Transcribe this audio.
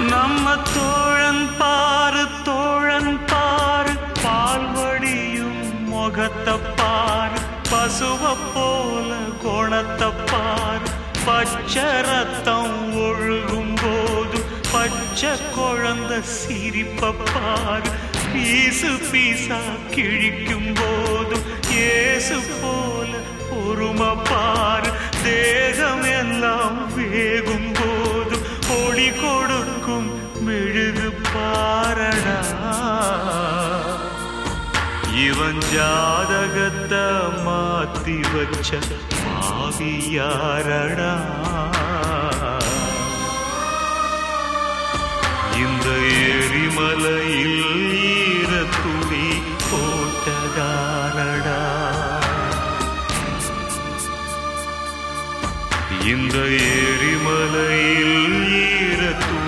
நம்ம தோழன் பாரு தோழன் பாரு பால்வடியும் முகத்தை பாரு பசுவ போல குணத்தை பாரு பச்சை ரத்தம் ஒழுகும் போது பச்சை குழந்தை சிரிப்ப பாரு பீசு பீசா கிழிக்கும் போது ஏசு போல பொறுமை பாரு தேகம் எல்லாம் வேகும் போது ஒளி கொடுக்கும் மெழுகு பாரடா இவன் ஜாதகத்தை மாத்தி வச்ச பாவியாரடா இந்த எரிமலையில் ஈர துணி போட்டதாரடா இந்த எரிமலையில் ஈர துணி